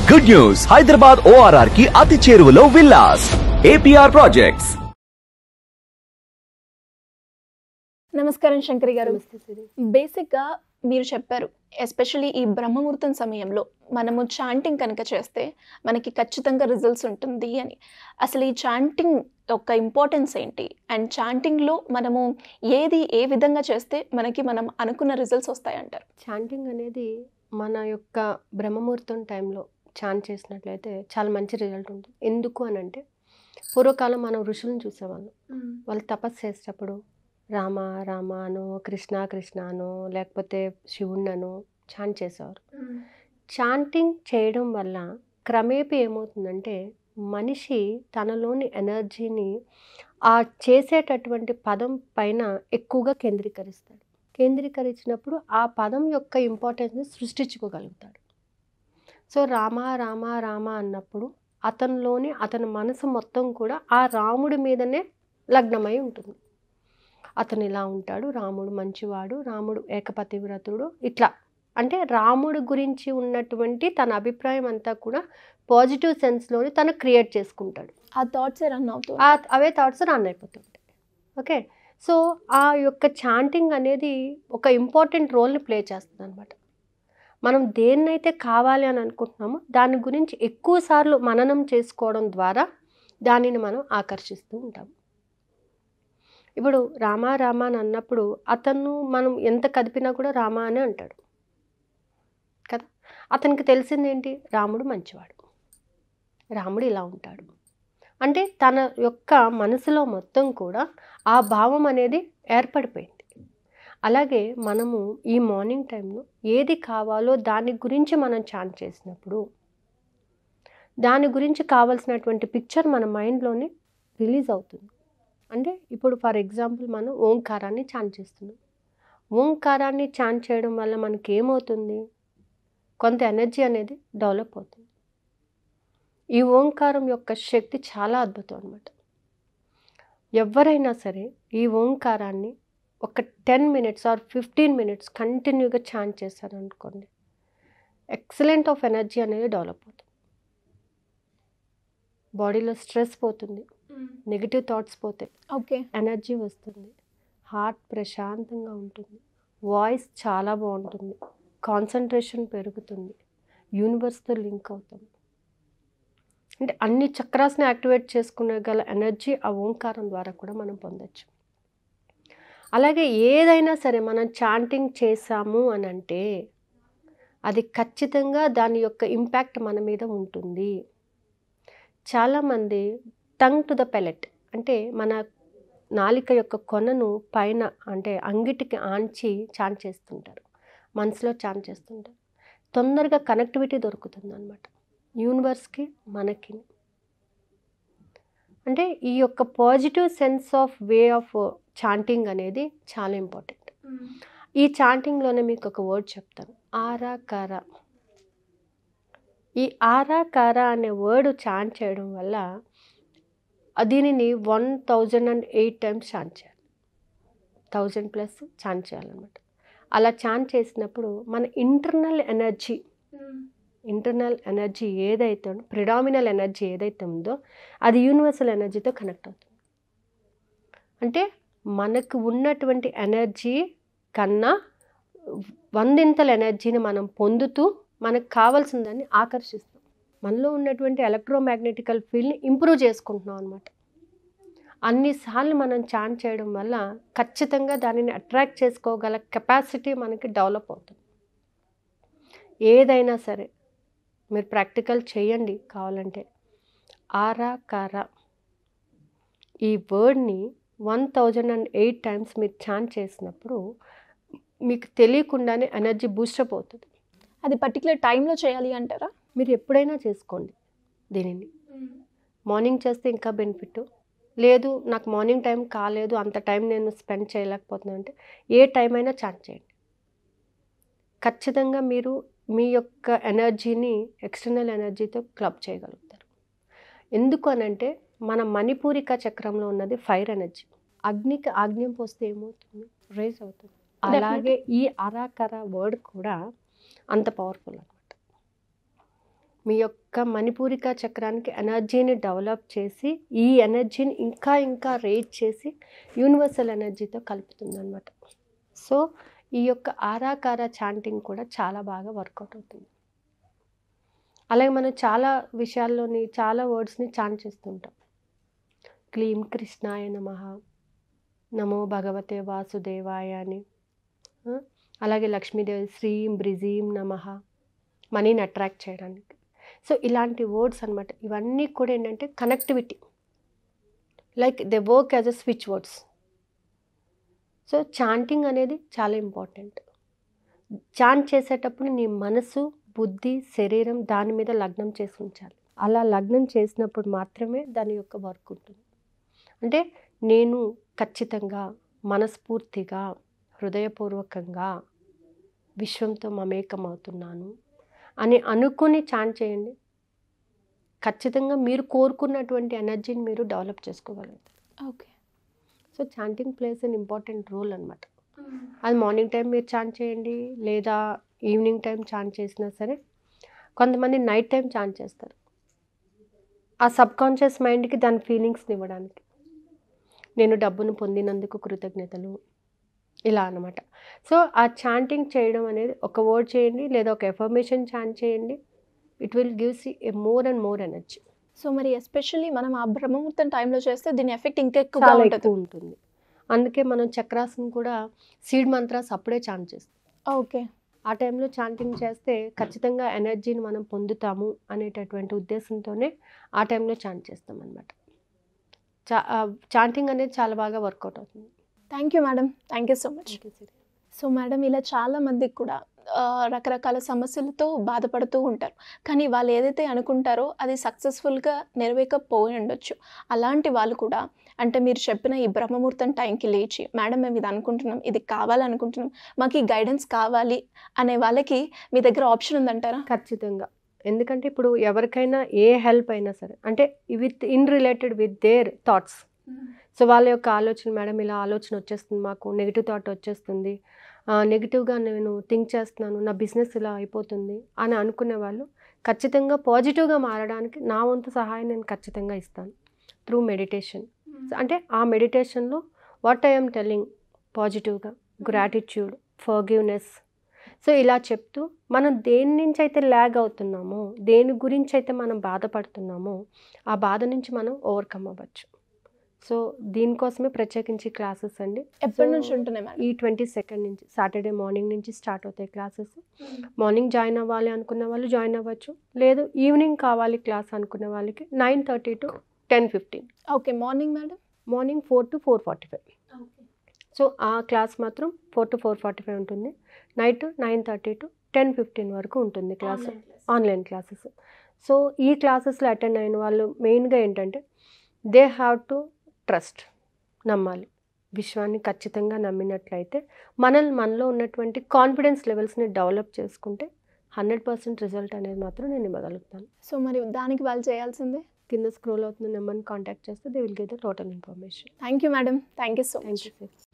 good news Hyderabad ORR కి అతి చేరువలో విల్లాస్ ఏపీఆర్ ప్రాజెక్ట్స్ నమస్కారం శంకరి గారు బేసిక్గా మీరు చెప్పారు ఎస్పెషల్లీ ఈ బ్రహ్మముహూర్తం సమయంలో మనము చాంటింగ్ కనుక చేస్తే మనకి ఖచ్చితంగా రిజల్ట్స్ ఉంటుంది అని అసలు ఈ చాంటింగ్ యొక్క ఇంపార్టెన్స్ ఏంటి అండ్ చాంటింగ్లో మనము ఏది ఏ విధంగా చేస్తే మనకి మనం అనుకున్న రిజల్ట్స్ వస్తాయంటారు చాంటింగ్ అనేది మన యొక్క బ్రహ్మముహూర్తం టైంలో చాంట్ చేసినట్లయితే చాలా మంచి రిజల్ట్ ఉంటుంది ఎందుకు అని అంటే పూర్వకాలం మనం ఋషులను చూసేవాళ్ళం వాళ్ళు తపస్సు చేసేటప్పుడు రామ రామ అనో కృష్ణ కృష్ణ అనో లేకపోతే శివుణ్ణనో చాంట్ చేసేవారు చాంటింగ్ చేయడం వల్ల క్రమేపీ ఏమవుతుందంటే మనిషి తనలోని ఎనర్జీని ఆ చేసేటటువంటి పదం పైన ఎక్కువగా కేంద్రీకరిస్తాడు కేంద్రీకరించినప్పుడు ఆ పదం యొక్క ఇంపార్టెన్స్ని సృష్టించుకోగలుగుతాడు సో రామ రామ రామ అన్నప్పుడు అతనిలోని అతని మనసు మొత్తం కూడా ఆ రాముడి మీదనే లగ్నమై ఉంటుంది అతను ఇలా ఉంటాడు రాముడు మంచివాడు రాముడు ఏకపతివ్రతుడు ఇట్లా అంటే రాముడు గురించి ఉన్నటువంటి తన అభిప్రాయం అంతా కూడా పాజిటివ్ సెన్స్లోని తను క్రియేట్ చేసుకుంటాడు ఆ థాట్స్ రన్ అవుతూ ఆ- అవే థాట్స్ రన్ అయిపోతుంటాయి ఓకే సో ఆ యొక్క చాంటింగ్ అనేది ఒక ఇంపార్టెంట్ రోల్ని ప్లే చేస్తుంది అనమాట మనం దేన్నైతే కావాలి అని అనుకుంటున్నామో దాని గురించి ఎక్కువ సార్లు మననం చేసుకోవడం ద్వారా దానిని మనం ఆకర్షిస్తూ ఉంటాం ఇప్పుడు రామ రామ అని అన్నప్పుడు అతను మనం ఎంత కదిపినా కూడా రామ అని అంటాడు కదా అతనికి తెలిసింది ఏంటి రాముడు మంచివాడు రాముడు ఇలా ఉంటాడు అంటే తన యొక్క మనసులో మొత్తం కూడా ఆ భావం అనేది ఏర్పడిపోయింది అలాగే మనము ఈ మార్నింగ్ టైంలో ఏది కావాలో దాని గురించి మనం చాంట్ చేసినప్పుడు దాని గురించి కావాల్సినటువంటి పిక్చర్ మన మైండ్లోనే రిలీజ్ అవుతుంది అంటే ఇప్పుడు ఫర్ ఎగ్జాంపుల్ మనం ఓంకారాన్ని చాంట్ చేస్తున్నాం ఓంకారాన్ని చాంట్ చేయడం వల్ల మనకి ఏమవుతుంది కొంత ఎనర్జీ అనేది డెవలప్ అవుతుంది ఈ ఓంకారం యొక్క శక్తి చాలా అద్భుతం అనమాట ఎవరైనా సరే ఈ ఓంకారాన్ని ఒక ten minutes or fifteen minutes కంటిన్యూగా ఛాన్ చేశారనుకోండి ఎక్సలెంట్ ఆఫ్ ఎనర్జీ అనేది డెవలప్ అవుతుంది బాడీలో స్ట్రెస్ పోతుంది నెగిటివ్ థాట్స్ పోతాయి ఓకే ఎనర్జీ వస్తుంది హార్ట్ ప్రశాంతంగా ఉంటుంది వాయిస్ చాలా బాగుంటుంది కాన్సన్ట్రేషన్ పెరుగుతుంది యూనివర్స్తో లింక్ అవుతాం అంటే అన్ని చక్రాస్ని యాక్టివేట్ చేసుకునే గల ఎనర్జీ ఆ ఓంకారం ద్వారా కూడా మనం పొందొచ్చు అలాగే ఏదైనా సరే మనం చాంటింగ్ చేసాము అని అంటే అది ఖచ్చితంగా దాని యొక్క ఇంపాక్ట్ మన మీద ఉంటుంది చాలామంది టంగ్ టు ద పెలెట్ అంటే మన నాలిక యొక్క కొనను పైన అంటే అంగిటికి ఆంచి చాన్ చేస్తుంటారు మనసులో చాన్ చేస్తుంటారు తొందరగా కనెక్టివిటీ దొరుకుతుంది అనమాట యూనివర్స్కి మనకి అంటే ఈ యొక్క positive sense of way of chanting అనేది చాలా ఇంపార్టెంట్ ఈ చాంటింగ్లోనే మీకు ఒక వర్డ్ చెప్తాను ఆరా కారా ఈ ఆరా కారా అనే వర్డ్ చాంట్ చేయడం వల్ల దీనిని one thousand and eight times chant చేయాలి థౌజండ్ ప్లస్ చాంట్ చేయాలన్నమాట అలా చాంట్ చేసినప్పుడు మన ఇంటర్నల్ ఎనర్జీ ఇంటర్నల్ ఎనర్జీ ఏదైతే ఉందో ప్రిడామినల్ ఎనర్జీ ఏదైతే ఉందో అది యూనివర్సల్ ఎనర్జీతో కనెక్ట్ అవుతుంది అంటే మనకు ఉన్నటువంటి ఎనర్జీ కన్నా వందింతల ఎనర్జీని మనం పొందుతూ మనకు కావాల్సిన దాన్ని ఆకర్షిస్తాం మనలో ఉన్నటువంటి ఎలక్ట్రోమాగ్నెటికల్ ఫీల్డ్ని ఇంప్రూవ్ చేసుకుంటున్నాం అనమాట అన్నిసార్లు మనం చాన్ చేయడం వల్ల ఖచ్చితంగా దానిని అట్రాక్ట్ చేసుకోగల కెపాసిటీ మనకి డెవలప్ అవుతుంది ఏదైనా సరే మీరు ప్రాక్టికల్ చేయండి కావాలంటే ఆరా కారా ఈ వర్డ్ని one thousand and eight times మీరు చాన్ చేసినప్పుడు మీకు తెలియకుండానే ఎనర్జీ బూస్టప్ అవుతుంది అది పర్టికులర్ టైంలో చేయాలి అంటారా మీరు ఎప్పుడైనా చేసుకోండి దీనిని మార్నింగ్ చేస్తే ఇంకా బెనిఫిట్ లేదు నాకు మార్నింగ్ టైం కాలేదు అంత టైం నేను స్పెండ్ చేయలేకపోతున్నాను అంటే ఏ టైం అయినా చాట్ చేయండి ఖచ్చితంగా మీరు మీ యొక్క ఎనర్జీని ఎక్స్టర్నల్ ఎనర్జీతో క్లబ్ చేయగలుగుతారు ఎందుకు అనంటే మన మణిపూరిక చక్రంలో ఉన్నది ఫైర్ ఎనర్జీ అగ్నికి ఆగ్నేయం పోస్తే ఏమవుతుంది రేజ్ అవుతుంది అలాగే ఈ అరాకర వర్డ్ కూడా అంత పవర్ఫుల్ అనమాట మీ యొక్క మణిపూరిక చక్రానికి ఎనర్జీని డెవలప్ చేసి ఈ ఎనర్జీని ఇంకా ఇంకా రేట్ చేసి యూనివర్సల్ ఎనర్జీతో కలుపుతుంది అనమాట సో ఈ యొక్క ఆరాకార చాంటింగ్ కూడా చాలా బాగా వర్కౌట్ అవుతుంది అలాగే మనం చాలా విషయాల్లోని చాలా వర్డ్స్ని చాంట్ చేస్తుంటాం క్లీం కృష్ణాయ నమ నమో భగవతే వాసుదేవాయ అని ఆ, అలాగే లక్ష్మీదేవి శ్రీం బ్రిజీం నమ మనీని అట్రాక్ట్ చేయడానికి సో ఇలాంటి వర్డ్స్ అన్నమాట ఇవన్నీ కూడా ఏంటంటే connectivity like they work as a switch words so chanting అనేది చాలా ఇంపార్టెంట్ చాంట్ చేసేటప్పుడు నీ మనసు బుద్ధి శరీరం దాని మీద లగ్నం చేసి ఉంచాలి అలా లగ్నం చేసినప్పుడు మాత్రమే దాని యొక్క వర్క్ ఉంటుంది అంటే నేను ఖచ్చితంగా మనస్ఫూర్తిగా హృదయపూర్వకంగా విశ్వంతో మమేకమవుతున్నాను అని అనుకుని చాంట్ చేయండి ఖచ్చితంగా మీరు కోరుకున్నటువంటి ఎనర్జీని మీరు డెవలప్ చేసుకోగలుగుతారు okay so chanting plays an important role అనమాట అది మార్నింగ్ టైం మీరు చాంట్ చేయండి లేదా ఈవినింగ్ టైం చాంట్ చేసినా సరే కొంతమంది నైట్ టైం చాంట్ చేస్తారు ఆ సబ్ కాన్షియస్ మైండ్కి దాని ఫీలింగ్స్ని ఇవ్వడానికి నేను డబ్బును పొందినందుకు కృతజ్ఞతలు ఇలా అనమాట సో ఆ చాంటింగ్ చేయడం అనేది ఒక వర్డ్ చేయండి లేదా ఒక ఎఫర్మేషన్ చాంట్ చేయండి it will gives a more and more energy so మరి ఎస్పెషల్లీ మనం ఆ బ్రహ్మముహూర్తం టైంలో చేస్తే దీని ఎఫెక్ట్ ఇంకా ఎక్కువగా చాలా ఉంటుంది ఎక్కువ ఉంటుంది అందుకే మనం చక్రాసన్ కూడా సీడ్ మంత్రాస్ అప్పుడే చాంట్ చేస్తాం ఓకే ఆ టైంలో చాంటింగ్ చేస్తే ఖచ్చితంగా ఎనర్జీని మనం పొందుతాము అనేటటువంటి ఉద్దేశంతోనే ఆ టైంలో చాంట్ చేస్తాం అనమాట చా చాంటింగ్ అనేది చాలా బాగా వర్కౌట్ అవుతుంది thank you madam thank you so much so madam ఇలా చాలా మందికి కూడా ఆ, రకరకాల సమస్యలతో బాధపడుతూ ఉంటారు కానీ వాళ్ళు ఏదైతే అనుకుంటారో అది సక్సెస్ఫుల్గా నెరవేరకపోయి ఉండొచ్చు అలాంటి వాళ్ళు కూడా అంటే మీరు చెప్పిన ఈ బ్రహ్మముహూర్తం టైంకి లేచి మేడం మేము ఇది అనుకుంటున్నాం ఇది కావాలనుకుంటున్నాం మాకు ఈ గైడెన్స్ కావాలి అనే వాళ్ళకి మీ దగ్గర ఆప్షన్ ఉందంటారా ఖచ్చితంగా ఎందుకంటే ఇప్పుడు ఎవరికైనా ఏ హెల్ప్ అయినా సరే అంటే with in related with their thoughts so వాళ్ళ యొక్క ఆలోచన మేడం ఇలా ఆలోచన వచ్చేస్తుంది మాకు నెగిటివ్ థాట్ వచ్చేస్తుంది నెగిటివ్గా నేను థింక్ చేస్తున్నాను నా బిజినెస్ ఇలా అయిపోతుంది అని అనుకునే వాళ్ళు ఖచ్చితంగా పాజిటివ్గా మారడానికి నా వంతు సహాయం నేను ఖచ్చితంగా ఇస్తాను త్రూ మెడిటేషన్ అంటే ఆ మెడిటేషన్లో వాట్ ఐఎమ్ టెల్లింగ్ పాజిటివ్గా గ్రాటిట్యూడ్ ఫర్గివ్నెస్ సో ఇలా చెప్తూ మనం దేని నుంచి అయితే ల్యాగ్ అవుతున్నామో దేని గురించి అయితే మనం బాధపడుతున్నామో ఆ బాధ నుంచి మనం ఓవర్కమ్ అవ్వచ్చు సో దీనికోసమే ప్రత్యేకించి క్లాసెస్ అండి ఎప్పటి So, నుంచి ఉంటున్నాయి మేడం ఈ ట్వంటీ సెకండ్ నుంచి సాటర్డే మార్నింగ్ నుంచి స్టార్ట్ అవుతాయి క్లాసెస్ మార్నింగ్ జాయిన్ అవ్వాలి అనుకున్న వాళ్ళు జాయిన్ అవ్వచ్చు లేదు ఈవినింగ్ కావాలి క్లాస్ అనుకున్న వాళ్ళకి nine thirty to ten fifteen okay morning madam morning four to four forty five so ఆ క్లాస్ మాత్రం four to four forty five ఉంటుంది night nine thirty to ten fifteen వరకు ఉంటుంది క్లాస్ ఆన్లైన్ క్లాసెస్ సో ఈ క్లాసెస్లో attend అయిన వాళ్ళు మెయిన్గా ఏంటంటే దే హ్యావ్ టు ట్రస్ట్ నమ్మాలి విశ్వాన్ని ఖచ్చితంగా నమ్మినట్లయితే మనల్ని మనలో ఉన్నటువంటి కాన్ఫిడెన్స్ లెవెల్స్ని డెవలప్ చేసుకుంటే హండ్రెడ్ పర్సెంట్ రిజల్ట్ అనేది మాత్రం నేను ఇవ్వగలుగుతాను సో మరి దానికి వాళ్ళు చేయాల్సిందే కింద స్క్రోల్ అవుతున్న నెంబర్ని కాంటాక్ట్ చేస్తే they will get the total information thank you madam thank you so thank much you sir